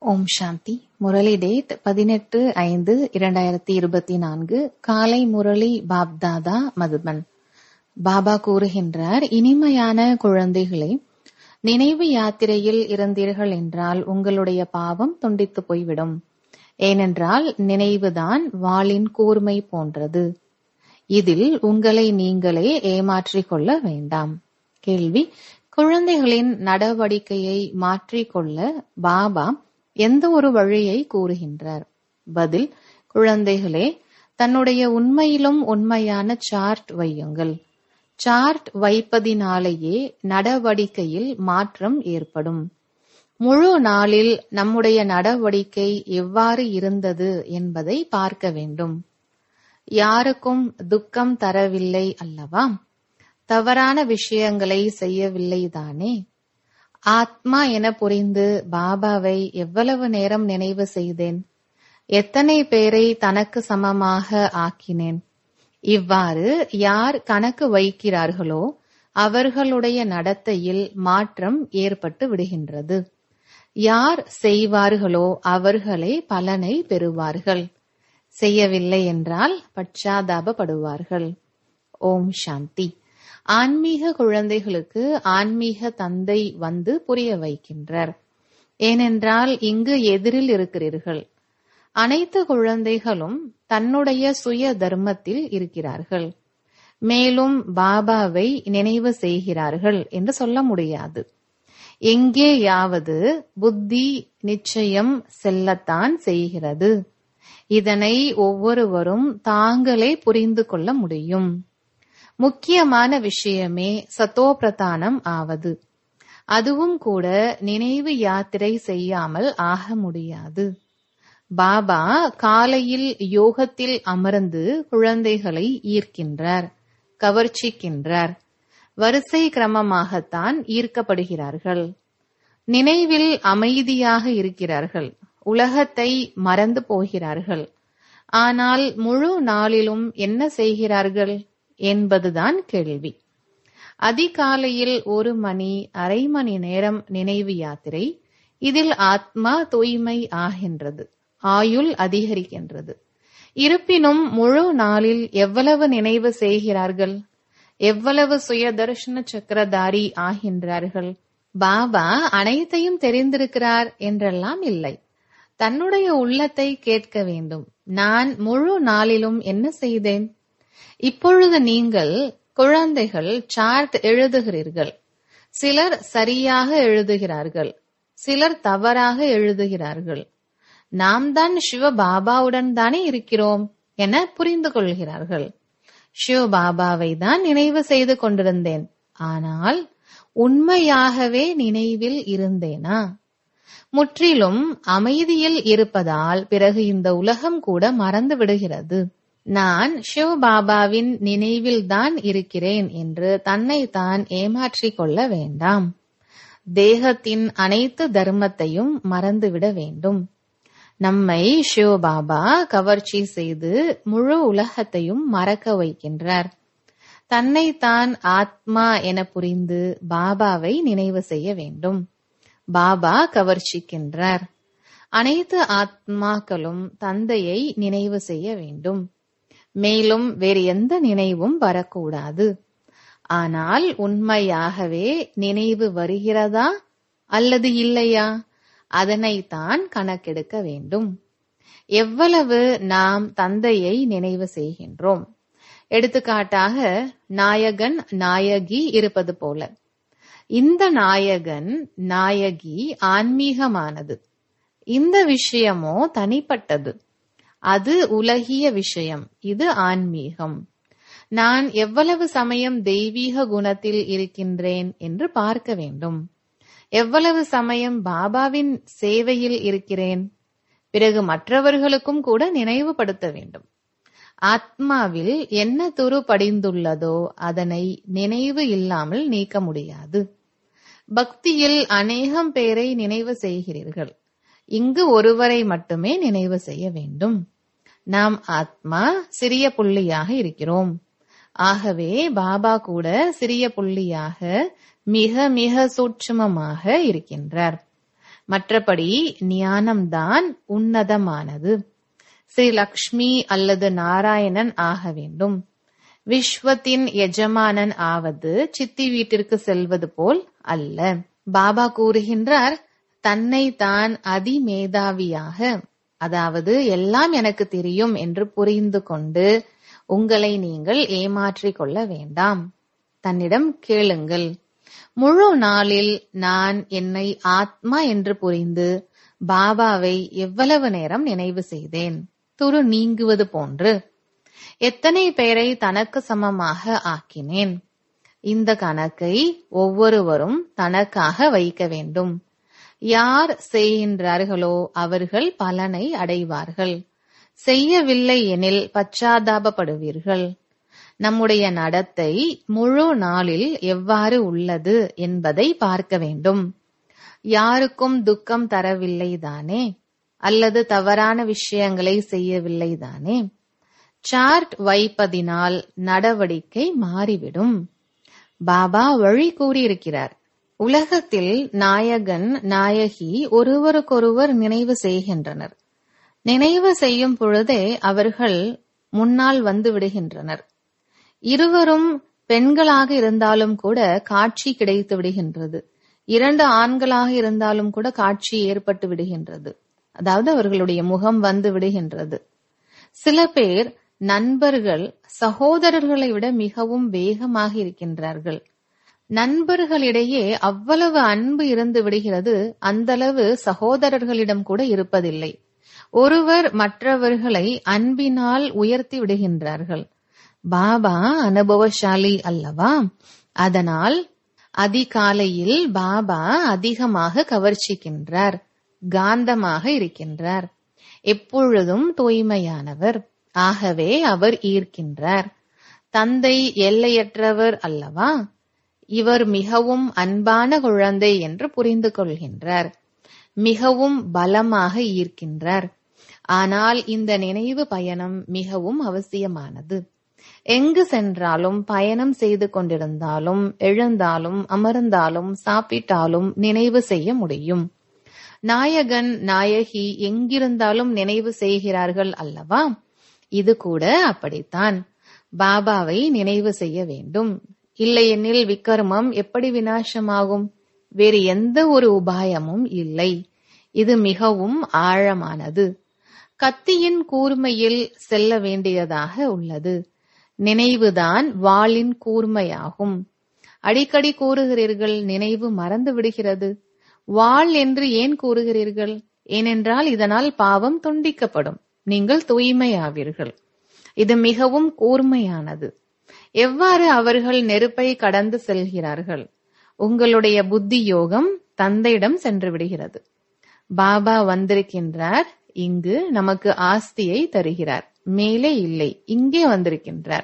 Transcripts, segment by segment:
ஓம் சாந்தி Murali date பதினெட்டு ஐந்து இரண்டாயிரத்தி இருபத்தி நான்கு காலை முரளி பாப்தாதா மதுபன் பாபா கூறுகின்றார் இனிமையான குழந்தைகளே நினைவு யாத்திரையில் இருந்தீர்கள் என்றால் உங்களுடைய பாவம் துண்டித்து போய்விடும் ஏனென்றால் நினைவுதான் வாளின் கூர்மை போன்றது இதில் உங்களை நீங்களே ஏமாற்றிக் கொள்ள வேண்டாம் கேள்வி குழந்தைகளின் நடவடிக்கையை மாற்றிக்கொள்ள பாபா எந்த ஒரு வழியை கூறுகின்றார் பதில் குழந்தைகளே தன்னுடைய உண்மையிலும் உண்மையான சார்ட் வையுங்கள் சார்ட் வைப்பதினாலேயே நடவடிக்கையில் மாற்றம் ஏற்படும் முழு நாளில் நம்முடைய நடவடிக்கை எவ்வாறு இருந்தது என்பதை பார்க்க வேண்டும் யாருக்கும் துக்கம் தரவில்லை அல்லவா தவறான விஷயங்களை செய்யவில்லை தானே ஆத்மா என புரிந்து பாபாவை எவ்வளவு நேரம் நினைவு செய்தேன் எத்தனை பேரை தனக்கு சமமாக ஆக்கினேன் இவ்வாறு யார் கணக்கு வைக்கிறார்களோ அவர்களுடைய நடத்தையில் மாற்றம் ஏற்பட்டு விடுகின்றது யார் செய்வார்களோ அவர்களே பலனை பெறுவார்கள் செய்யவில்லை என்றால் பச்சாதாபப்படுவார்கள் ஓம் சாந்தி ஆன்மீக குழந்தைகளுக்கு ஆன்மீக தந்தை வந்து புரிய வைக்கின்றார் ஏனென்றால் இங்கு எதிரில் இருக்கிறீர்கள் அனைத்து குழந்தைகளும் தன்னுடைய சுய தர்மத்தில் இருக்கிறார்கள் மேலும் பாபாவை நினைவு செய்கிறார்கள் என்று சொல்ல முடியாது எங்கேயாவது புத்தி நிச்சயம் செல்லத்தான் செய்கிறது இதனை ஒவ்வொருவரும் தாங்களே புரிந்து கொள்ள முடியும் முக்கியமான விஷயமே சத்தோபிரதானம் ஆவது அதுவும் கூட நினைவு யாத்திரை செய்யாமல் ஆக முடியாது பாபா காலையில் யோகத்தில் அமர்ந்து குழந்தைகளை ஈர்க்கின்றார் கவர்ச்சிக்கின்றார் வரிசை கிரமமாகத்தான் ஈர்க்கப்படுகிறார்கள் நினைவில் அமைதியாக இருக்கிறார்கள் உலகத்தை மறந்து போகிறார்கள் ஆனால் முழு நாளிலும் என்ன செய்கிறார்கள் என்பதுதான் கேள்வி அதிகாலையில் ஒரு மணி அரை மணி நேரம் நினைவு யாத்திரை இதில் ஆத்மா தூய்மை ஆகின்றது ஆயுள் அதிகரிக்கின்றது இருப்பினும் முழு நாளில் எவ்வளவு நினைவு செய்கிறார்கள் எவ்வளவு சுயதர்ஷன சக்கரதாரி ஆகின்றார்கள் பாபா அனைத்தையும் தெரிந்திருக்கிறார் என்றெல்லாம் இல்லை தன்னுடைய உள்ளத்தை கேட்க வேண்டும் நான் முழு நாளிலும் என்ன செய்தேன் இப்பொழுது நீங்கள் குழந்தைகள் சார்ட் எழுதுகிறீர்கள் சிலர் சரியாக எழுதுகிறார்கள் சிலர் தவறாக எழுதுகிறார்கள் நாம் தான் சிவ பாபாவுடன் தானே இருக்கிறோம் என புரிந்து கொள்கிறார்கள் சிவ பாபாவை தான் நினைவு செய்து கொண்டிருந்தேன் ஆனால் உண்மையாகவே நினைவில் இருந்தேனா முற்றிலும் அமைதியில் இருப்பதால் பிறகு இந்த உலகம் கூட மறந்து விடுகிறது நான் சிவ பாபாவின் நினைவில் தான் இருக்கிறேன் என்று தன்னை தான் ஏமாற்றிக் கொள்ள வேண்டாம் தேகத்தின் அனைத்து தர்மத்தையும் மறந்துவிட வேண்டும் நம்மை சிவ பாபா கவர்ச்சி செய்து முழு உலகத்தையும் மறக்க வைக்கின்றார் தன்னை தான் ஆத்மா என புரிந்து பாபாவை நினைவு செய்ய வேண்டும் பாபா கவர்ச்சிக்கின்றார் அனைத்து ஆத்மாக்களும் தந்தையை நினைவு செய்ய வேண்டும் மேலும் வேறு எந்த நினைவும் வரக்கூடாது ஆனால் உண்மையாகவே நினைவு வருகிறதா அல்லது இல்லையா அதனைத்தான் கணக்கெடுக்க வேண்டும் எவ்வளவு நாம் தந்தையை நினைவு செய்கின்றோம் எடுத்துக்காட்டாக நாயகன் நாயகி இருப்பது போல இந்த நாயகன் நாயகி ஆன்மீகமானது இந்த விஷயமோ தனிப்பட்டது அது உலகிய விஷயம் இது ஆன்மீகம் நான் எவ்வளவு சமயம் தெய்வீக குணத்தில் இருக்கின்றேன் என்று பார்க்க வேண்டும் எவ்வளவு சமயம் பாபாவின் சேவையில் இருக்கிறேன் பிறகு மற்றவர்களுக்கும் கூட நினைவுபடுத்த வேண்டும் ஆத்மாவில் என்ன துரு படிந்துள்ளதோ அதனை நினைவு இல்லாமல் நீக்க முடியாது பக்தியில் அநேகம் பேரை நினைவு செய்கிறீர்கள் இங்கு ஒருவரை மட்டுமே நினைவு செய்ய வேண்டும் நாம் ஆத்மா சிறிய புள்ளியாக இருக்கிறோம் ஆகவே பாபா கூட சிறிய புள்ளியாக மிக மிக சூட்சுமமாக இருக்கின்றார் மற்றபடி ஞானம்தான் உன்னதமானது ஸ்ரீ லக்ஷ்மி அல்லது நாராயணன் ஆக வேண்டும் விஸ்வத்தின் எஜமானன் ஆவது சித்தி வீட்டிற்கு செல்வது போல் அல்ல பாபா கூறுகின்றார் தன்னை தான் அதிமேதாவியாக அதாவது எல்லாம் எனக்கு தெரியும் என்று புரிந்து கொண்டு உங்களை நீங்கள் ஏமாற்றிக் கொள்ள வேண்டாம் தன்னிடம் கேளுங்கள் முழு நாளில் நான் என்னை ஆத்மா என்று புரிந்து பாபாவை எவ்வளவு நேரம் நினைவு செய்தேன் துரு நீங்குவது போன்று எத்தனை பேரை தனக்கு சமமாக ஆக்கினேன் இந்த கணக்கை ஒவ்வொருவரும் தனக்காக வைக்க வேண்டும் யார் செய்கின்றார்களோ அவர்கள் பலனை அடைவார்கள் செய்யவில்லை எனில் பச்சாதாபப்படுவீர்கள் நம்முடைய நடத்தை முழு நாளில் எவ்வாறு உள்ளது என்பதை பார்க்க வேண்டும் யாருக்கும் துக்கம் தரவில்லை தானே அல்லது தவறான விஷயங்களை செய்யவில்லை தானே சார்ட் வைப்பதினால் நடவடிக்கை மாறிவிடும் பாபா வழி கூறியிருக்கிறார் உலகத்தில் நாயகன் நாயகி ஒருவருக்கொருவர் நினைவு செய்கின்றனர் நினைவு செய்யும் பொழுதே அவர்கள் முன்னால் வந்து விடுகின்றனர் இருவரும் பெண்களாக இருந்தாலும் கூட காட்சி கிடைத்து விடுகின்றது இரண்டு ஆண்களாக இருந்தாலும் கூட காட்சி ஏற்பட்டு விடுகின்றது அதாவது அவர்களுடைய முகம் வந்து விடுகின்றது சில பேர் நண்பர்கள் சகோதரர்களை விட மிகவும் வேகமாக இருக்கின்றார்கள் நண்பர்களிடையே அவ்வளவு அன்பு இருந்து விடுகிறது அந்தளவு சகோதரர்களிடம் கூட இருப்பதில்லை ஒருவர் மற்றவர்களை அன்பினால் உயர்த்தி விடுகின்றார்கள் பாபா அனுபவசாலி அல்லவா அதனால் அதிகாலையில் பாபா அதிகமாக கவர்ச்சிக்கின்றார் காந்தமாக இருக்கின்றார் எப்பொழுதும் தூய்மையானவர் ஆகவே அவர் ஈர்க்கின்றார் தந்தை எல்லையற்றவர் அல்லவா இவர் மிகவும் அன்பான குழந்தை என்று புரிந்து கொள்கின்றார் மிகவும் பலமாக ஈர்க்கின்றார் ஆனால் இந்த நினைவு பயணம் மிகவும் அவசியமானது எங்கு சென்றாலும் பயணம் செய்து கொண்டிருந்தாலும் எழுந்தாலும் அமர்ந்தாலும் சாப்பிட்டாலும் நினைவு செய்ய முடியும் நாயகன் நாயகி எங்கிருந்தாலும் நினைவு செய்கிறார்கள் அல்லவா இது கூட அப்படித்தான் பாபாவை நினைவு செய்ய வேண்டும் இல்லையெனில் விக்ரமம் எப்படி வினாசமாகும் வேறு எந்த ஒரு உபாயமும் இல்லை இது மிகவும் ஆழமானது கத்தியின் கூர்மையில் செல்ல வேண்டியதாக உள்ளது நினைவுதான் வாளின் கூர்மையாகும் அடிக்கடி கூறுகிறீர்கள் நினைவு மறந்து விடுகிறது வாள் என்று ஏன் கூறுகிறீர்கள் ஏனென்றால் இதனால் பாவம் துண்டிக்கப்படும் நீங்கள் தூய்மையாவீர்கள் இது மிகவும் கூர்மையானது எவ்வாறு அவர்கள் நெருப்பை கடந்து செல்கிறார்கள் உங்களுடைய புத்தி யோகம் தந்தையிடம் சென்று விடுகிறது பாபா வந்திருக்கின்றார் இங்கு நமக்கு ஆஸ்தியை தருகிறார் மேலே இல்லை இங்கே வந்திருக்கின்றார்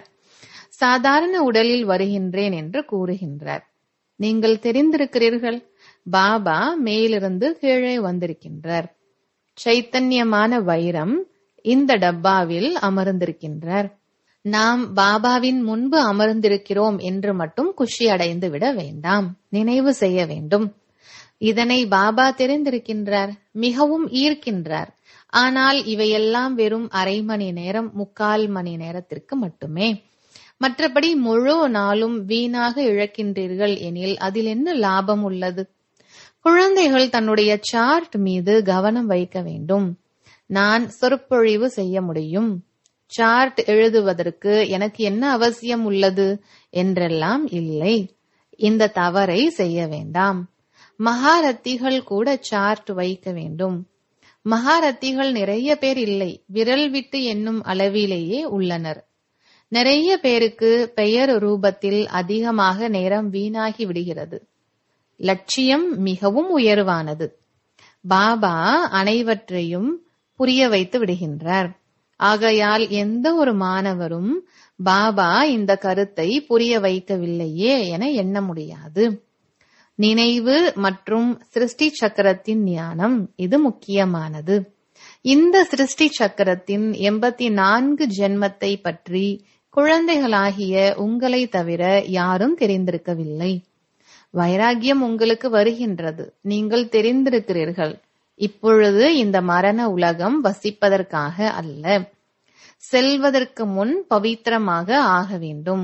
சாதாரண உடலில் வருகின்றேன் என்று கூறுகின்றார் நீங்கள் தெரிந்திருக்கிறீர்கள் பாபா மேலிருந்து கீழே வந்திருக்கின்றார் சைத்தன்யமான வைரம் இந்த டப்பாவில் அமர்ந்திருக்கின்றார் நாம் பாபாவின் முன்பு அமர்ந்திருக்கிறோம் என்று மட்டும் குஷி அடைந்து விட வேண்டாம் நினைவு செய்ய வேண்டும் இதனை பாபா தெரிந்திருக்கின்றார் மிகவும் ஈர்க்கின்றார் ஆனால் இவையெல்லாம் வெறும் அரை மணி நேரம் முக்கால் மணி நேரத்திற்கு மட்டுமே மற்றபடி முழு நாளும் வீணாக இழக்கின்றீர்கள் எனில் அதில் என்ன லாபம் உள்ளது குழந்தைகள் தன்னுடைய சார்ட் மீது கவனம் வைக்க வேண்டும் நான் சொற்பொழிவு செய்ய முடியும் சார்ட் எழுதுவதற்கு எனக்கு என்ன அவசியம் உள்ளது என்றெல்லாம் இல்லை இந்த தவறை செய்ய வேண்டாம் மகாரத்திகள் கூட சார்ட் வைக்க வேண்டும் மகாரத்திகள் நிறைய பேர் இல்லை விரல் விட்டு என்னும் அளவிலேயே உள்ளனர் நிறைய பேருக்கு பெயர் ரூபத்தில் அதிகமாக நேரம் வீணாகி விடுகிறது லட்சியம் மிகவும் உயர்வானது பாபா அனைவற்றையும் புரிய வைத்து விடுகின்றார் ஆகையால் எந்த ஒரு மாணவரும் பாபா இந்த கருத்தை புரிய வைக்கவில்லையே என எண்ண முடியாது நினைவு மற்றும் சிருஷ்டி சக்கரத்தின் ஞானம் இது முக்கியமானது இந்த சிருஷ்டி சக்கரத்தின் எண்பத்தி நான்கு ஜென்மத்தை பற்றி குழந்தைகளாகிய உங்களை தவிர யாரும் தெரிந்திருக்கவில்லை வைராகியம் உங்களுக்கு வருகின்றது நீங்கள் தெரிந்திருக்கிறீர்கள் இப்பொழுது இந்த மரண உலகம் வசிப்பதற்காக அல்ல செல்வதற்கு முன் பவித்திரமாக ஆக வேண்டும்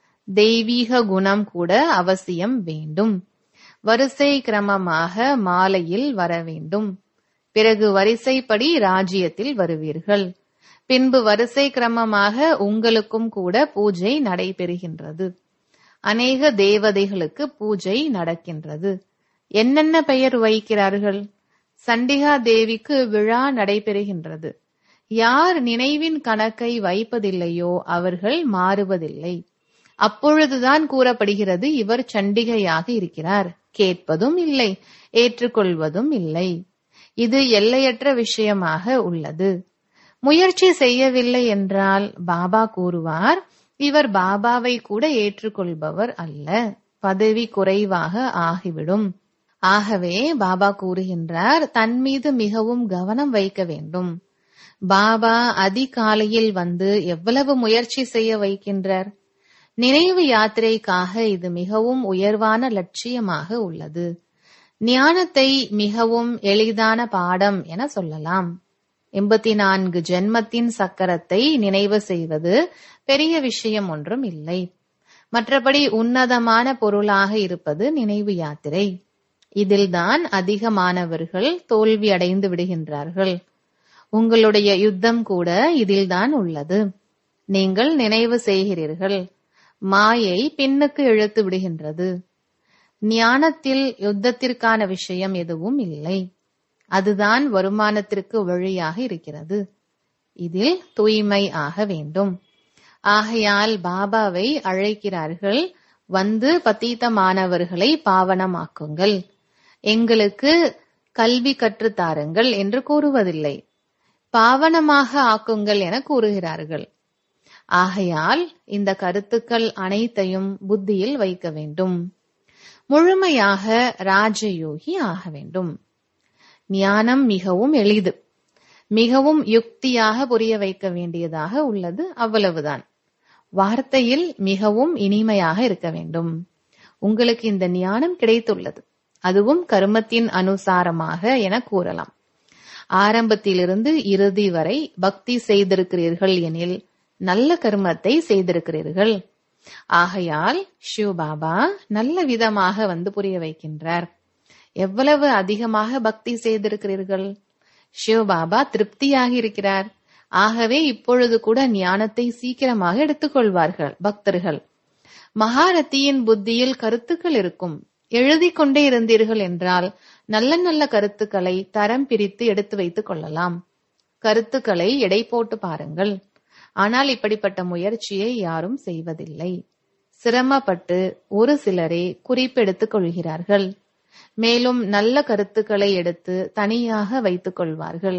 தெய்வீக குணம் கூட அவசியம் வேண்டும் வரிசை கிரமமாக மாலையில் வர வேண்டும் பிறகு வரிசைப்படி ராஜ்யத்தில் வருவீர்கள் பின்பு வரிசை கிரமமாக உங்களுக்கும் கூட பூஜை நடைபெறுகின்றது அநேக தேவதைகளுக்கு பூஜை நடக்கின்றது என்னென்ன பெயர் வைக்கிறார்கள் சண்டிகா தேவிக்கு விழா நடைபெறுகின்றது யார் நினைவின் கணக்கை வைப்பதில்லையோ அவர்கள் மாறுவதில்லை அப்பொழுதுதான் கூறப்படுகிறது இவர் சண்டிகையாக இருக்கிறார் கேட்பதும் இல்லை ஏற்றுக்கொள்வதும் இல்லை இது எல்லையற்ற விஷயமாக உள்ளது முயற்சி செய்யவில்லை என்றால் பாபா கூறுவார் இவர் பாபாவை கூட ஏற்றுக்கொள்பவர் அல்ல பதவி குறைவாக ஆகிவிடும் ஆகவே பாபா கூறுகின்றார் தன் மீது மிகவும் கவனம் வைக்க வேண்டும் பாபா அதிகாலையில் வந்து எவ்வளவு முயற்சி செய்ய வைக்கின்றார் நினைவு யாத்திரைக்காக இது மிகவும் உயர்வான லட்சியமாக உள்ளது ஞானத்தை மிகவும் எளிதான பாடம் என சொல்லலாம் எண்பத்தி நான்கு ஜென்மத்தின் சக்கரத்தை நினைவு செய்வது பெரிய விஷயம் ஒன்றும் இல்லை மற்றபடி உன்னதமான பொருளாக இருப்பது நினைவு யாத்திரை இதில்தான் அதிகமானவர்கள் தோல்வி அடைந்து விடுகின்றார்கள் உங்களுடைய யுத்தம் கூட இதில்தான் உள்ளது நீங்கள் நினைவு செய்கிறீர்கள் மாயை பின்னுக்கு இழுத்து விடுகின்றது ஞானத்தில் யுத்தத்திற்கான விஷயம் எதுவும் இல்லை அதுதான் வருமானத்திற்கு வழியாக இருக்கிறது இதில் தூய்மை ஆக வேண்டும் ஆகையால் பாபாவை அழைக்கிறார்கள் வந்து பத்தீத்தமானவர்களை பாவனமாக்குங்கள் எங்களுக்கு கல்வி கற்றுத்தாருங்கள் என்று கூறுவதில்லை பாவனமாக ஆக்குங்கள் என கூறுகிறார்கள் ஆகையால் இந்த கருத்துக்கள் அனைத்தையும் புத்தியில் வைக்க வேண்டும் முழுமையாக ராஜயோகி ஆக வேண்டும் ஞானம் மிகவும் எளிது மிகவும் யுக்தியாக புரிய வைக்க வேண்டியதாக உள்ளது அவ்வளவுதான் வார்த்தையில் மிகவும் இனிமையாக இருக்க வேண்டும் உங்களுக்கு இந்த ஞானம் கிடைத்துள்ளது அதுவும் கர்மத்தின் அனுசாரமாக என கூறலாம் ஆரம்பத்திலிருந்து இறுதி வரை பக்தி செய்திருக்கிறீர்கள் எனில் நல்ல கர்மத்தை செய்திருக்கிறீர்கள் ஆகையால் ஷிவ் பாபா நல்ல விதமாக வந்து புரிய வைக்கின்றார் எவ்வளவு அதிகமாக பக்தி செய்திருக்கிறீர்கள் ஷிவ் பாபா திருப்தியாக இருக்கிறார் ஆகவே இப்பொழுது கூட ஞானத்தை சீக்கிரமாக எடுத்துக்கொள்வார்கள் பக்தர்கள் மகாரத்தியின் புத்தியில் கருத்துக்கள் இருக்கும் எழுதி கொண்டே இருந்தீர்கள் என்றால் நல்ல நல்ல கருத்துக்களை தரம் பிரித்து எடுத்து வைத்துக் கொள்ளலாம் கருத்துக்களை எடை போட்டு பாருங்கள் ஆனால் இப்படிப்பட்ட முயற்சியை யாரும் செய்வதில்லை சிரமப்பட்டு ஒரு சிலரே குறிப்பெடுத்துக் கொள்கிறார்கள் மேலும் நல்ல கருத்துக்களை எடுத்து தனியாக வைத்துக் கொள்வார்கள்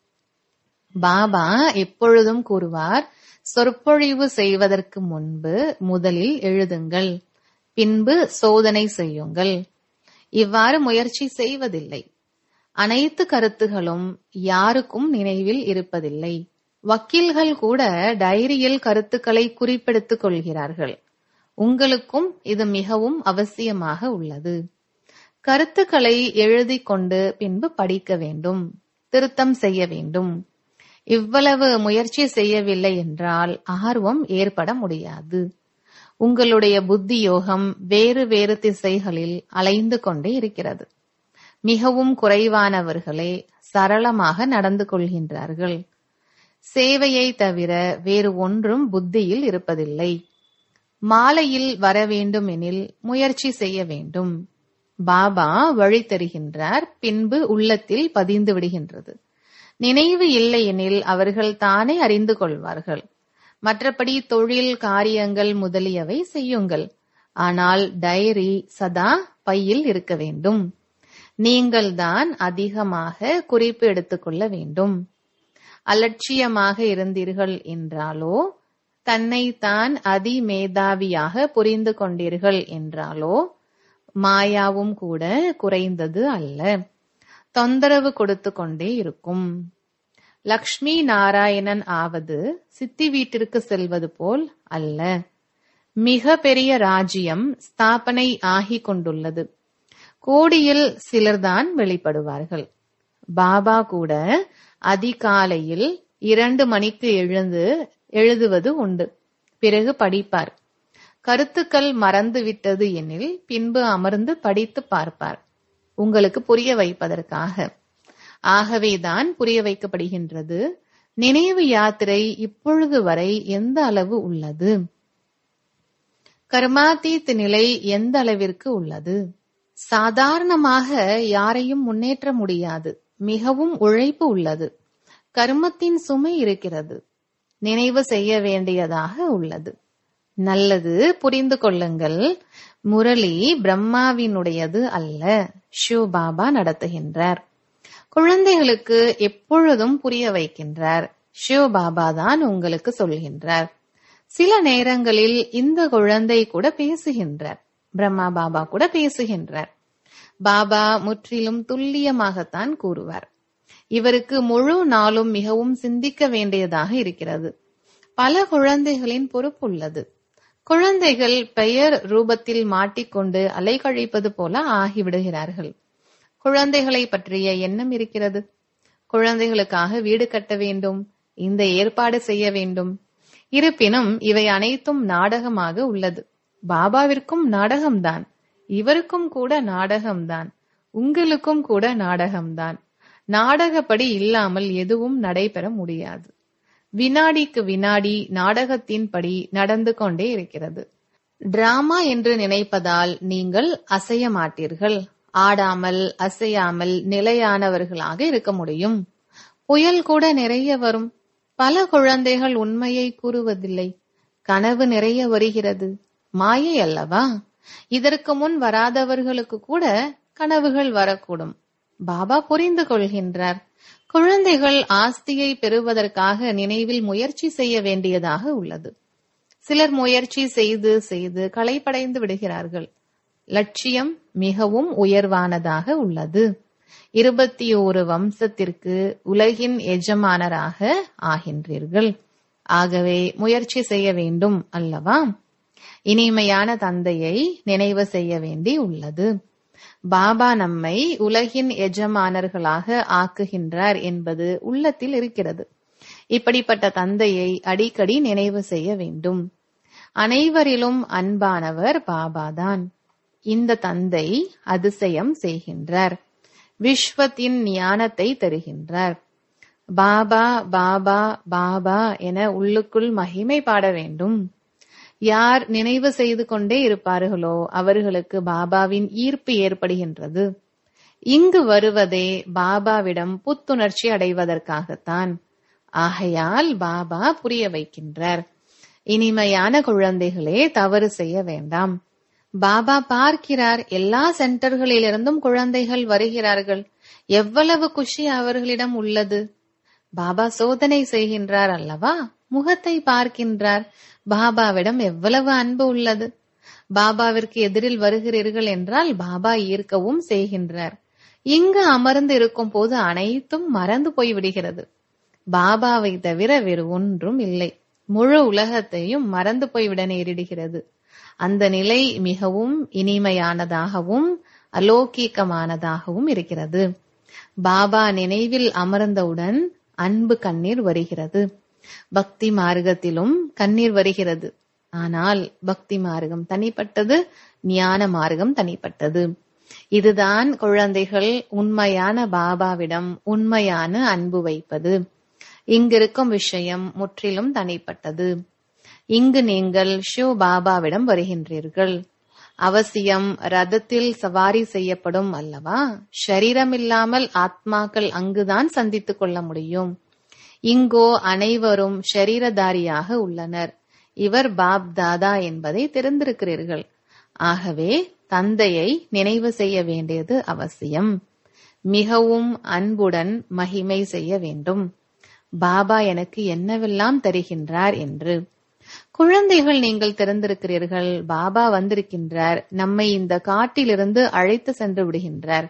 பாபா எப்பொழுதும் கூறுவார் சொற்பொழிவு செய்வதற்கு முன்பு முதலில் எழுதுங்கள் பின்பு சோதனை செய்யுங்கள் இவ்வாறு முயற்சி செய்வதில்லை அனைத்து கருத்துகளும் யாருக்கும் நினைவில் இருப்பதில்லை வக்கீல்கள் கூட டைரியில் கருத்துக்களை குறிப்பெடுத்துக் கொள்கிறார்கள் உங்களுக்கும் இது மிகவும் அவசியமாக உள்ளது கருத்துக்களை எழுதி கொண்டு பின்பு படிக்க வேண்டும் திருத்தம் செய்ய வேண்டும் இவ்வளவு முயற்சி செய்யவில்லை என்றால் ஆர்வம் ஏற்பட முடியாது உங்களுடைய புத்தி யோகம் வேறு வேறு திசைகளில் அலைந்து கொண்டே இருக்கிறது மிகவும் குறைவானவர்களே சரளமாக நடந்து கொள்கின்றார்கள் சேவையை தவிர வேறு ஒன்றும் புத்தியில் இருப்பதில்லை மாலையில் வர வேண்டும் எனில் முயற்சி செய்ய வேண்டும் பாபா வழி தருகின்றார் பின்பு உள்ளத்தில் பதிந்து விடுகின்றது நினைவு இல்லை எனில் அவர்கள் தானே அறிந்து கொள்வார்கள் மற்றபடி தொழில் காரியங்கள் முதலியவை செய்யுங்கள் ஆனால் டைரி சதா பையில் இருக்க வேண்டும் நீங்கள் தான் அதிகமாக குறிப்பு எடுத்துக்கொள்ள வேண்டும் அலட்சியமாக இருந்தீர்கள் என்றாலோ தன்னைத்தான் அதிமேதாவியாக புரிந்து கொண்டீர்கள் என்றாலோ மாயாவும் கூட குறைந்தது அல்ல தொந்தரவு கொடுத்து கொண்டே இருக்கும் லக்ஷ்மி நாராயணன் ஆவது சித்தி வீட்டிற்கு செல்வது போல் அல்ல மிக பெரிய ராஜ்யம் ஸ்தாபனை ஆகிக் கொண்டுள்ளது கோடியில் சிலர்தான் வெளிப்படுவார்கள் பாபா கூட அதிகாலையில் இரண்டு மணிக்கு எழுந்து எழுதுவது உண்டு பிறகு படிப்பார் கருத்துக்கள் மறந்து விட்டது எனில் பின்பு அமர்ந்து படித்து பார்ப்பார் உங்களுக்கு புரிய வைப்பதற்காக ஆகவேதான் புரிய வைக்கப்படுகின்றது நினைவு யாத்திரை இப்பொழுது வரை எந்த அளவு உள்ளது கர்மாதீத் நிலை எந்த அளவிற்கு உள்ளது சாதாரணமாக யாரையும் முன்னேற்ற முடியாது மிகவும் உழைப்பு உள்ளது கர்மத்தின் சுமை இருக்கிறது நினைவு செய்ய வேண்டியதாக உள்ளது நல்லது புரிந்து கொள்ளுங்கள் முரளி பிரம்மாவினுடையது அல்ல ஷிவ் பாபா நடத்துகின்றார் குழந்தைகளுக்கு எப்பொழுதும் புரிய வைக்கின்றார் ஷிவ் பாபா தான் உங்களுக்கு சொல்கின்றார் சில நேரங்களில் இந்த குழந்தை கூட பேசுகின்றார் பிரம்மா பாபா கூட பேசுகின்றார் பாபா முற்றிலும் துல்லியமாகத்தான் கூறுவார் இவருக்கு முழு நாளும் மிகவும் சிந்திக்க வேண்டியதாக இருக்கிறது பல குழந்தைகளின் பொறுப்பு உள்ளது குழந்தைகள் பெயர் ரூபத்தில் மாட்டிக்கொண்டு அலைக்கழிப்பது போல ஆகிவிடுகிறார்கள் குழந்தைகளை பற்றிய எண்ணம் இருக்கிறது குழந்தைகளுக்காக வீடு கட்ட வேண்டும் இந்த ஏற்பாடு செய்ய வேண்டும் இருப்பினும் இவை அனைத்தும் நாடகமாக உள்ளது பாபாவிற்கும் நாடகம்தான் இவருக்கும் கூட நாடகம்தான் உங்களுக்கும் கூட நாடகம்தான் நாடகப்படி இல்லாமல் எதுவும் நடைபெற முடியாது வினாடிக்கு வினாடி நாடகத்தின்படி நடந்து கொண்டே இருக்கிறது டிராமா என்று நினைப்பதால் நீங்கள் அசைய மாட்டீர்கள் ஆடாமல் அசையாமல் நிலையானவர்களாக இருக்க முடியும் புயல் கூட நிறைய வரும் பல குழந்தைகள் உண்மையை கூறுவதில்லை கனவு நிறைய வருகிறது மாயை அல்லவா இதற்கு முன் வராதவர்களுக்கு கூட கனவுகள் வரக்கூடும் பாபா புரிந்து கொள்கின்றார் குழந்தைகள் ஆஸ்தியை பெறுவதற்காக நினைவில் முயற்சி செய்ய வேண்டியதாக உள்ளது சிலர் முயற்சி செய்து செய்து களைப்படைந்து விடுகிறார்கள் லட்சியம் மிகவும் உயர்வானதாக உள்ளது இருபத்தி ஓரு வம்சத்திற்கு உலகின் எஜமானராக ஆகின்றீர்கள் ஆகவே முயற்சி செய்ய வேண்டும் அல்லவா இனிமையான தந்தையை நினைவு செய்ய வேண்டி உள்ளது பாபா நம்மை உலகின் எஜமானர்களாக ஆக்குகின்றார் என்பது உள்ளத்தில் இருக்கிறது இப்படிப்பட்ட தந்தையை அடிக்கடி நினைவு செய்ய வேண்டும் அனைவரிலும் அன்பானவர் பாபாதான் இந்த தந்தை அதிசயம் செய்கின்றார் விஸ்வத்தின் ஞானத்தை தருகின்றார் பாபா பாபா பாபா என உள்ளுக்குள் மகிமை பாட வேண்டும் யார் நினைவு செய்து கொண்டே இருப்பார்களோ அவர்களுக்கு பாபாவின் ஈர்ப்பு ஏற்படுகின்றது இங்கு வருவதே பாபாவிடம் புத்துணர்ச்சி அடைவதற்காகத்தான் ஆகையால் பாபா புரிய வைக்கின்றார் இனிமையான குழந்தைகளே தவறு செய்ய வேண்டாம் பாபா பார்க்கிறார் எல்லா சென்டர்களிலிருந்தும் குழந்தைகள் வருகிறார்கள் எவ்வளவு குஷி அவர்களிடம் உள்ளது பாபா சோதனை செய்கின்றார் அல்லவா முகத்தை பார்க்கின்றார் பாபாவிடம் எவ்வளவு அன்பு உள்ளது பாபாவிற்கு எதிரில் வருகிறீர்கள் என்றால் பாபா ஈர்க்கவும் செய்கின்றார் இங்கு அமர்ந்து இருக்கும் போது அனைத்தும் மறந்து போய்விடுகிறது பாபாவை தவிர வேறு ஒன்றும் இல்லை முழு உலகத்தையும் மறந்து போய்விட நேரிடுகிறது அந்த நிலை மிகவும் இனிமையானதாகவும் அலோகிக்கமானதாகவும் இருக்கிறது பாபா நினைவில் அமர்ந்தவுடன் அன்பு கண்ணீர் வருகிறது பக்தி மார்க்கத்திலும் கண்ணீர் வருகிறது ஆனால் பக்தி மார்க்கம் தனிப்பட்டது ஞான மார்க்கம் தனிப்பட்டது இதுதான் குழந்தைகள் உண்மையான பாபாவிடம் உண்மையான அன்பு வைப்பது இங்கிருக்கும் விஷயம் முற்றிலும் தனிப்பட்டது இங்கு நீங்கள் ஷிவ் பாபாவிடம் வருகின்றீர்கள் அவசியம் ரதத்தில் சவாரி செய்யப்படும் அல்லவா ஷரீரமில்லாமல் ஆத்மாக்கள் அங்குதான் சந்தித்துக் கொள்ள முடியும் இங்கோ அனைவரும் ஷரீரதாரியாக உள்ளனர் இவர் பாப் தாதா என்பதை தெரிந்திருக்கிறீர்கள் ஆகவே தந்தையை நினைவு செய்ய வேண்டியது அவசியம் மிகவும் அன்புடன் மகிமை செய்ய வேண்டும் பாபா எனக்கு என்னவெல்லாம் தருகின்றார் என்று குழந்தைகள் நீங்கள் தெரிந்திருக்கிறீர்கள் பாபா வந்திருக்கின்றார் நம்மை இந்த காட்டிலிருந்து அழைத்து சென்று விடுகின்றார்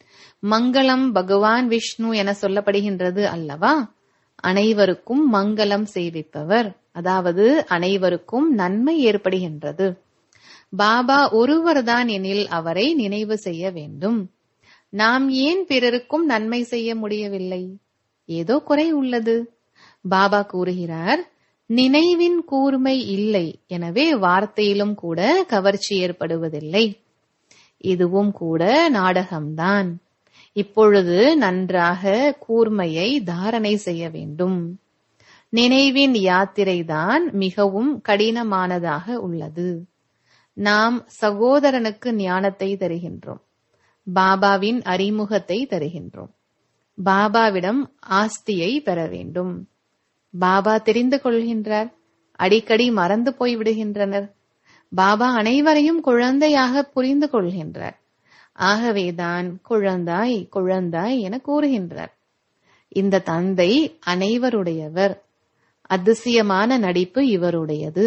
மங்களம் பகவான் விஷ்ணு என சொல்லப்படுகின்றது அல்லவா அனைவருக்கும் மங்களம் செய்விப்பவர் அதாவது அனைவருக்கும் நன்மை ஏற்படுகின்றது பாபா ஒருவர்தான் எனில் அவரை நினைவு செய்ய வேண்டும் நாம் ஏன் பிறருக்கும் நன்மை செய்ய முடியவில்லை ஏதோ குறை உள்ளது பாபா கூறுகிறார் நினைவின் கூர்மை இல்லை எனவே வார்த்தையிலும் கூட கவர்ச்சி ஏற்படுவதில்லை இதுவும் கூட நாடகம்தான் இப்பொழுது நன்றாக கூர்மையை தாரணை செய்ய வேண்டும் நினைவின் யாத்திரைதான் மிகவும் கடினமானதாக உள்ளது நாம் சகோதரனுக்கு ஞானத்தை தருகின்றோம் பாபாவின் அறிமுகத்தை தருகின்றோம் பாபாவிடம் ஆஸ்தியை பெற வேண்டும் பாபா தெரிந்து கொள்கின்றார் அடிக்கடி மறந்து போய் விடுகின்றனர் பாபா அனைவரையும் குழந்தையாக புரிந்து கொள்கின்றார் ஆகவேதான் குழந்தாய் குழந்தாய் என கூறுகின்றார் இந்த தந்தை அனைவருடையவர் அதிசயமான நடிப்பு இவருடையது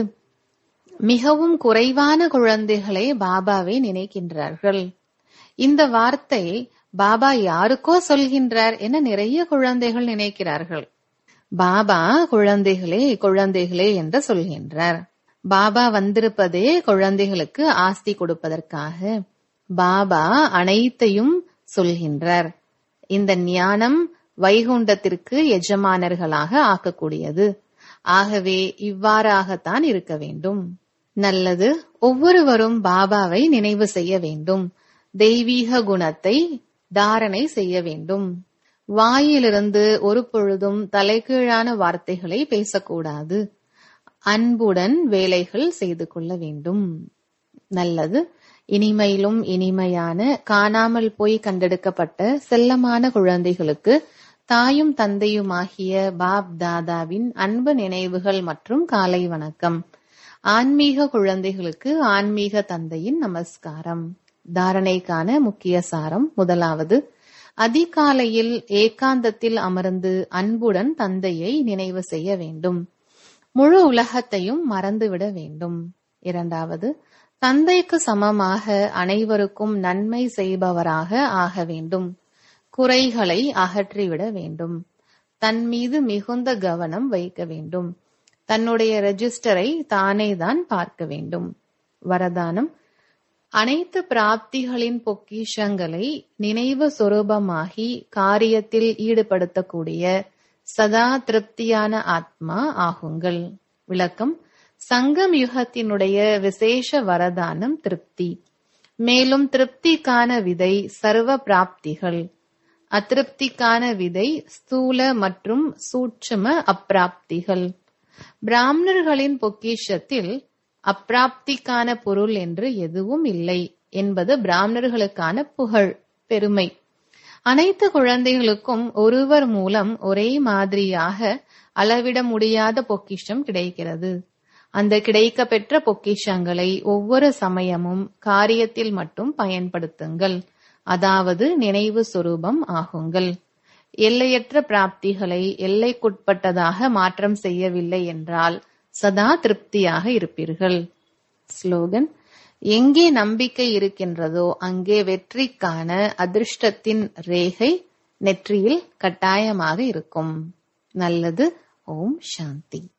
மிகவும் குறைவான குழந்தைகளே பாபாவை நினைக்கின்றார்கள் இந்த வார்த்தை பாபா யாருக்கோ சொல்கின்றார் என நிறைய குழந்தைகள் நினைக்கிறார்கள் பாபா குழந்தைகளே குழந்தைகளே என்று சொல்கின்றார் பாபா வந்திருப்பதே குழந்தைகளுக்கு ஆஸ்தி கொடுப்பதற்காக பாபா அனைத்தையும் சொல்கின்றார் இந்த ஞானம் வைகுண்டத்திற்கு எஜமானர்களாக ஆக்கக்கூடியது ஆகவே இவ்வாறாகத்தான் இருக்க வேண்டும் நல்லது ஒவ்வொருவரும் பாபாவை நினைவு செய்ய வேண்டும் தெய்வீக குணத்தை தாரணை செய்ய வேண்டும் வாயிலிருந்து ஒரு பொழுதும் தலைகீழான வார்த்தைகளை பேசக்கூடாது அன்புடன் வேலைகள் செய்து கொள்ள வேண்டும் நல்லது இனிமையிலும் இனிமையான காணாமல் போய் கண்டெடுக்கப்பட்ட செல்லமான குழந்தைகளுக்கு தாயும் தந்தையுமாகிய பாப் தாதாவின் அன்பு நினைவுகள் மற்றும் காலை வணக்கம் ஆன்மீக குழந்தைகளுக்கு ஆன்மீக தந்தையின் நமஸ்காரம் தாரணைக்கான முக்கிய சாரம் முதலாவது அதிகாலையில் ஏகாந்தத்தில் அமர்ந்து அன்புடன் தந்தையை நினைவு செய்ய வேண்டும் முழு உலகத்தையும் மறந்துவிட வேண்டும் இரண்டாவது தந்தைக்கு சமமாக அனைவருக்கும் நன்மை செய்பவராக ஆக வேண்டும் குறைகளை அகற்றிவிட வேண்டும் தன் மீது மிகுந்த கவனம் வைக்க வேண்டும் தன்னுடைய ரெஜிஸ்டரை தானே தான் பார்க்க வேண்டும் வரதானம் அனைத்து பிராப்திகளின் பொக்கிஷங்களை நினைவு சொரூபமாகி காரியத்தில் ஈடுபடுத்தக்கூடிய சதா திருப்தியான ஆத்மா ஆகுங்கள் விளக்கம் சங்கம் யுகத்தினுடைய விசேஷ வரதானம் திருப்தி மேலும் திருப்திக்கான விதை சர்வ பிராப்திகள் அதிருப்திக்கான விதை ஸ்தூல மற்றும் சூட்சும அப்பிராப்திகள் பிராமணர்களின் பொக்கிஷத்தில் அப்பிராப்திக்கான பொருள் என்று எதுவும் இல்லை என்பது பிராமணர்களுக்கான புகழ் பெருமை அனைத்து குழந்தைகளுக்கும் ஒருவர் மூலம் ஒரே மாதிரியாக அளவிட முடியாத பொக்கிஷம் கிடைக்கிறது அந்த கிடைக்க பெற்ற பொக்கிஷங்களை ஒவ்வொரு சமயமும் காரியத்தில் மட்டும் பயன்படுத்துங்கள் அதாவது நினைவு சொரூபம் ஆகுங்கள் எல்லையற்ற பிராப்திகளை எல்லைக்குட்பட்டதாக மாற்றம் செய்யவில்லை என்றால் சதா திருப்தியாக இருப்பீர்கள் ஸ்லோகன் எங்கே நம்பிக்கை இருக்கின்றதோ அங்கே வெற்றிக்கான அதிர்ஷ்டத்தின் ரேகை நெற்றியில் கட்டாயமாக இருக்கும் நல்லது ஓம் சாந்தி